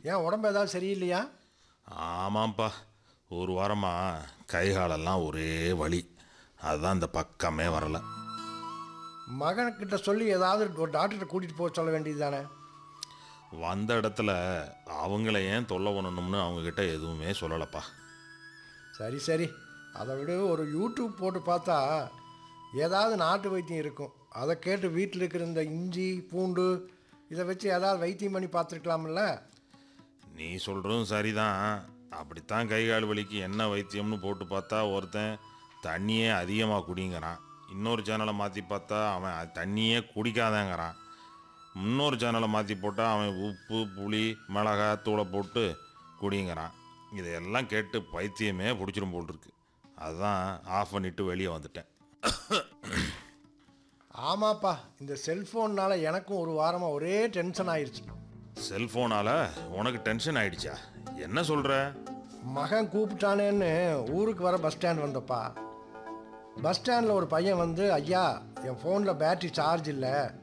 ஏன் உடம்பு ஏதாவது சரியில்லையா ஆமாம்ப்பா ஒரு வாரமாக கை காலெல்லாம் ஒரே வலி அதுதான் இந்த பக்கமே வரல மகன்கிட்ட சொல்லி ஏதாவது ஒரு டாக்டர்கிட்ட கூட்டிகிட்டு போக சொல்ல வேண்டியது தானே வந்த இடத்துல அவங்கள ஏன் தொல்லை பண்ணணும்னு அவங்கக்கிட்ட எதுவுமே சொல்லலப்பா சரி சரி அதை விட ஒரு யூடியூப் போட்டு பார்த்தா ஏதாவது நாட்டு வைத்தியம் இருக்கும் அதை கேட்டு வீட்டில் இருக்கிற இந்த இஞ்சி பூண்டு இதை வச்சு ஏதாவது வைத்தியம் பண்ணி பார்த்துருக்கலாம்ல நீ சொல்கிறதும் சரிதான் அப்படித்தான் கை கால் வலிக்கு என்ன வைத்தியம்னு போட்டு பார்த்தா ஒருத்தன் தண்ணியே அதிகமாக குடிங்கிறான் இன்னொரு சேனலை மாற்றி பார்த்தா அவன் அது தண்ணியே குடிக்காதேங்கிறான் இன்னொரு சேனலை மாற்றி போட்டால் அவன் உப்பு புளி மிளகாய் தூளை போட்டு குடிங்கிறான் இதையெல்லாம் கேட்டு பைத்தியமே பிடிச்சிரும் போல் இருக்கு அதுதான் ஆஃப் பண்ணிட்டு வெளியே வந்துட்டேன் ஆமாப்பா இந்த செல்ஃபோன்னால் எனக்கும் ஒரு வாரமாக ஒரே டென்ஷன் ஆயிடுச்சு செல்ஃபோனால் உனக்கு டென்ஷன் ஆயிடுச்சா என்ன சொல்கிற மகன் கூப்பிட்டானேன்னு ஊருக்கு வர பஸ் ஸ்டாண்ட் வந்தப்பா பஸ் ஸ்டாண்டில் ஒரு பையன் வந்து ஐயா என் ஃபோனில் பேட்டரி சார்ஜ் இல்லை